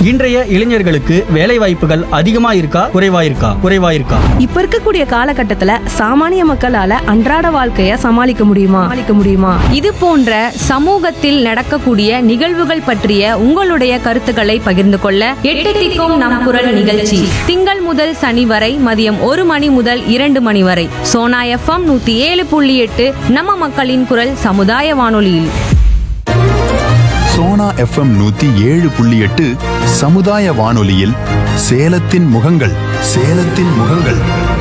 இன்றைய இளைஞர்களுக்கு வேலை வாய்ப்புகள் அதிகமா இருக்கா குறைவா இருக்கா குறைவா இருக்கா இப்ப இருக்கக்கூடிய காலகட்டத்துல சாமானிய மக்களால அன்றாட வாழ்க்கைய சமாளிக்க முடியுமா சமாளிக்க முடியுமா இது போன்ற சமூகத்தில் நடக்கக்கூடிய நிகழ்வுகள் பற்றிய உங்களுடைய கருத்துக்களை பகிர்ந்து கொள்ள எட்டு திக்கும் நம் குரல் நிகழ்ச்சி திங்கள் முதல் சனி வரை மதியம் ஒரு மணி முதல் இரண்டு மணி வரை சோனா எஃப்எம் நூத்தி ஏழு புள்ளி எட்டு நம்ம மக்களின் குரல் சமுதாய வானொலியில் சோனா எஃப்எம் நூத்தி ஏழு புள்ளி எட்டு சமுதாய வானொலியில் சேலத்தின் முகங்கள் சேலத்தின் முகங்கள்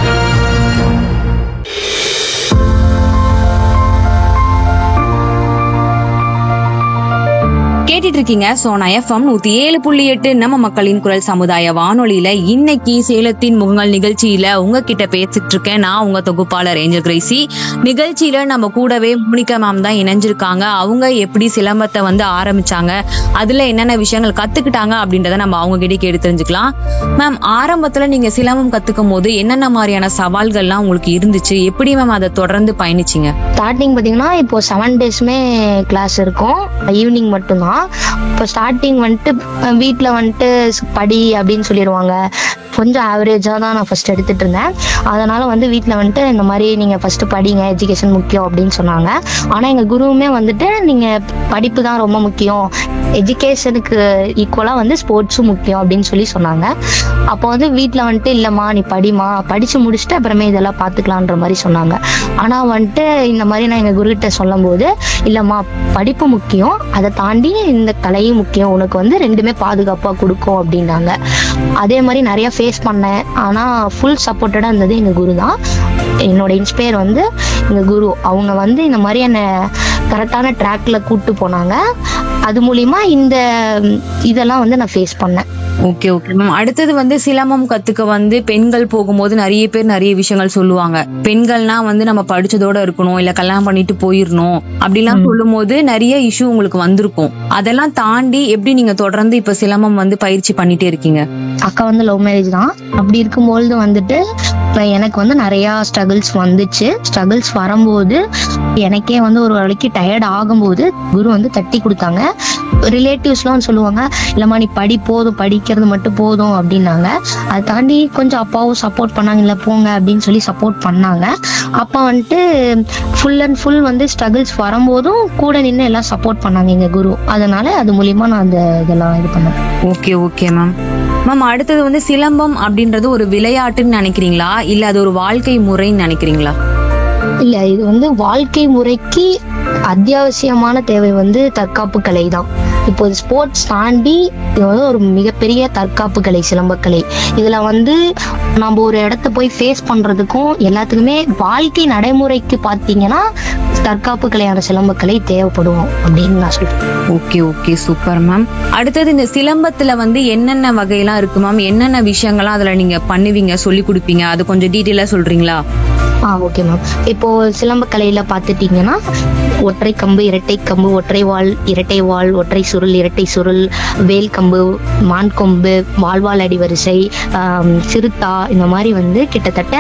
கேட்டுட்டு இருக்கீங்க சோனா எஃப்எம் நூத்தி ஏழு புள்ளி எட்டு நம்ம மக்களின் குரல் சமுதாய வானொலியில இன்னைக்கு சேலத்தின் முகங்கள் நிகழ்ச்சியில உங்ககிட்ட பேசிட்டு இருக்கேன் நான் உங்க தொகுப்பாளர் ஏஞ்சல் கிரேசி நிகழ்ச்சியில நம்ம கூடவே முனிகா மேம் தான் இணைஞ்சிருக்காங்க அவங்க எப்படி சிலம்பத்தை வந்து ஆரம்பிச்சாங்க அதுல என்னென்ன விஷயங்கள் கத்துக்கிட்டாங்க அப்படின்றத நம்ம அவங்க கிட்ட கேட்டு தெரிஞ்சுக்கலாம் மேம் ஆரம்பத்துல நீங்க சிலம்பம் கத்துக்கும் போது என்னென்ன மாதிரியான சவால்கள்லாம் உங்களுக்கு இருந்துச்சு எப்படி மேம் அதை தொடர்ந்து பயணிச்சீங்க ஸ்டார்டிங் பார்த்தீங்கன்னா இப்போ செவன் டேஸ்மே கிளாஸ் இருக்கும் ஈவினிங் மட்டும்தான் இப்போ ஸ்டார்டிங் வந்துட்டு வீட்டில் வந்துட்டு படி அப்படின்னு சொல்லிடுவாங்க கொஞ்சம் ஆவரேஜாக தான் நான் ஃபர்ஸ்ட் எடுத்துட்டு இருந்தேன் அதனால வந்து வீட்டில் வந்துட்டு இந்த மாதிரி நீங்கள் ஃபர்ஸ்ட் படிங்க எஜுகேஷன் முக்கியம் அப்படின்னு சொன்னாங்க ஆனால் எங்கள் குருவுமே வந்துட்டு நீங்கள் படிப்பு தான் ரொம்ப முக்கியம் எஜுகேஷனுக்கு ஈக்குவலாக வந்து ஸ்போர்ட்ஸும் முக்கியம் அப்படின்னு சொல்லி சொன்னாங்க அப்போ வந்து வீட்டில் வந்துட்டு இல்லைம்மா நீ படிமா படித்து முடிச்சுட்டு அப்புறமே இதெல்லாம் பார்த்துக்கலான்ற மாதிரி சொன்னாங்க ஆனால் வந்துட்டு இந்த மாதிரி நான் எங்கள் குருகிட்ட சொல்லும்போது இல்லைம்மா படிப்பு முக்கியம் அதை தாண்டி இந்த கலையும் முக்கியம் உனக்கு வந்து ரெண்டுமே பாதுகாப்பாக கொடுக்கும் அப்படின்னாங்க அதே மாதிரி நிறைய ஃபேஸ் பண்ணேன் ஆனால் ஃபுல் சப்போர்ட்டடாக இருந்தது எங்கள் குரு தான் என்னோட இன்ஸ்பயர் வந்து எங்கள் குரு அவங்க வந்து இந்த மாதிரி என்னை கரெக்டான ட்ராக்ல கூட்டு போனாங்க அது மூலியமா இந்த இதெல்லாம் வந்து நான் ஃபேஸ் பண்ணேன் ஓகே ஓகே மேம் அடுத்தது வந்து சிலம்பம் கத்துக்க வந்து பெண்கள் போகும்போது நிறைய பேர் நிறைய விஷயங்கள் சொல்லுவாங்க பெண்கள்னா வந்து நம்ம படிச்சதோட இருக்கணும் இல்ல கல்யாணம் பண்ணிட்டு போயிடணும் அப்படிலாம் சொல்லும் போது நிறைய இஷ்யூ உங்களுக்கு வந்திருக்கும் அதெல்லாம் தாண்டி எப்படி நீங்க தொடர்ந்து இப்ப சிலம்பம் வந்து பயிற்சி பண்ணிட்டே இருக்கீங்க அக்கா வந்து லவ் மேரேஜ் தான் அப்படி இருக்கும்பொழுது வந்துட்டு இப்ப எனக்கு வந்து நிறைய ஸ்ட்ரகிள்ஸ் வந்துச்சு ஸ்ட்ரகிள்ஸ் வரும்போது எனக்கே வந்து ஒரு வேலைக்கு டயர்ட் ஆகும்போது குரு வந்து தட்டி கொடுத்தாங்க ரிலேட்டிவ்ஸ்லாம் சொல்லுவாங்க இல்லம்மா நீ படி போதும் படிக்கிறது மட்டும் போதும் அப்படின்னாங்க அதை தாண்டி கொஞ்சம் அப்பாவும் சப்போர்ட் பண்ணாங்க இல்லை போங்க அப்படின்னு சொல்லி சப்போர்ட் பண்ணாங்க அப்பா வந்துட்டு ஃபுல் அண்ட் ஃபுல் வந்து ஸ்ட்ரகிள்ஸ் வரும்போதும் கூட நின்று எல்லாம் சப்போர்ட் பண்ணாங்க எங்க குரு அதனால அது மூலியமா நான் அந்த இதெல்லாம் இது பண்ணேன் ஓகே ஓகே மேம் மேம் அடுத்தது வந்து சிலம்பம் அப்படின்றது ஒரு விளையாட்டுன்னு நினைக்கிறீங்களா இல்ல அது ஒரு வாழ்க்கை முறைன்னு நினைக்கிறீங்களா இல்ல இது வந்து வாழ்க்கை முறைக்கு அத்தியாவசியமான தேவை வந்து தற்காப்பு கலை தான் இப்போ ஸ்போர்ட்ஸ் தாண்டி இது வந்து ஒரு மிகப்பெரிய தற்காப்பு கலை சிலம்பக்கலை இதுல வந்து நம்ம ஒரு இடத்த போய் ஃபேஸ் பண்றதுக்கும் எல்லாத்துக்குமே வாழ்க்கை நடைமுறைக்கு பாத்தீங்கன்னா தற்காப்பு கலையான சிலம்பக்கலை தேவைப்படும் அப்படின்னு நான் சொல்றேன் ஓகே ஓகே சூப்பர் மேம் அடுத்தது இந்த சிலம்பத்துல வந்து என்னென்ன வகையெல்லாம் இருக்கு மேம் என்னென்ன விஷயங்கள்லாம் அதுல நீங்க பண்ணுவீங்க சொல்லி கொடுப்பீங்க அது கொஞ்சம் டீட்டெயிலா சொல்றீங்களா ஆ ஓகே மேம் இப்போ சிலம்ப கலையில பார்த்துட்டீங்கன்னா ஒற்றை கம்பு இரட்டை கம்பு ஒற்றை வாள் இரட்டை வாள் ஒற்றை சுருள் இரட்டை சுருள் வேல் கம்பு மான் கொம்பு வாழ்வாள் அடிவரிசை ஆம், சிறுத்தா இந்த மாதிரி வந்து கிட்டத்தட்ட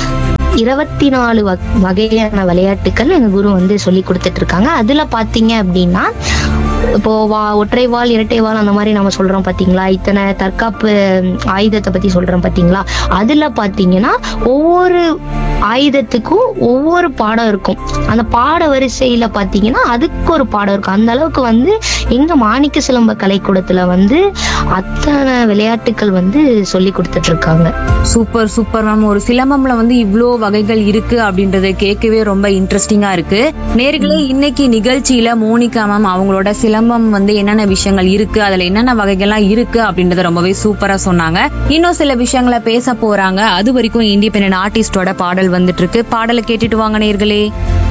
இருபத்தி நாலு வக- வகையான விளையாட்டுகள் எங்க குரு வந்து சொல்லி கொடுத்துட்டு இருக்காங்க அதுல பாத்தீங்க அப்படின்னா இப்போ வா ஒற்றை வாள் இரட்டை வாள் அந்த மாதிரி நம்ம சொல்றோம் பாத்தீங்களா இத்தனை தற்காப்பு ஆயுதத்தை பத்தி சொல்றோம் பாத்தீங்களா அதுல பாத்தீங்கன்னா ஒவ்வொரு ஆயுதத்துக்கும் ஒவ்வொரு பாடம் இருக்கும் அந்த பாட வரிசையில பாத்தீங்கன்னா அதுக்கு ஒரு பாடம் இருக்கும் அந்த அளவுக்கு வந்து எங்க மாணிக்க சிலம்ப கலைக்கூடத்துல வந்து அத்தனை விளையாட்டுகள் வந்து சொல்லி கொடுத்துட்டு இருக்காங்க சூப்பர் சூப்பர் மேம் ஒரு சிலம்பம்ல வந்து இவ்ளோ வகைகள் இருக்கு அப்படின்றத கேட்கவே ரொம்ப இன்ட்ரெஸ்டிங்கா இருக்கு நேர்களே இன்னைக்கு நிகழ்ச்சியில மோனிகா மேம் அவங்களோட சிலம்பம் வந்து என்னென்ன விஷயங்கள் இருக்கு அதுல என்னென்ன வகைகள்லாம் இருக்கு அப்படின்றத ரொம்பவே சூப்பரா சொன்னாங்க இன்னும் சில விஷயங்களை பேச போறாங்க அது வரைக்கும் இண்டிபெண்டன்ட் ஆர்டிஸ்டோட பாடல் வந்துட்டு இருக்கு பாடலை கேட்டுட்டு வாங்க நேர்களே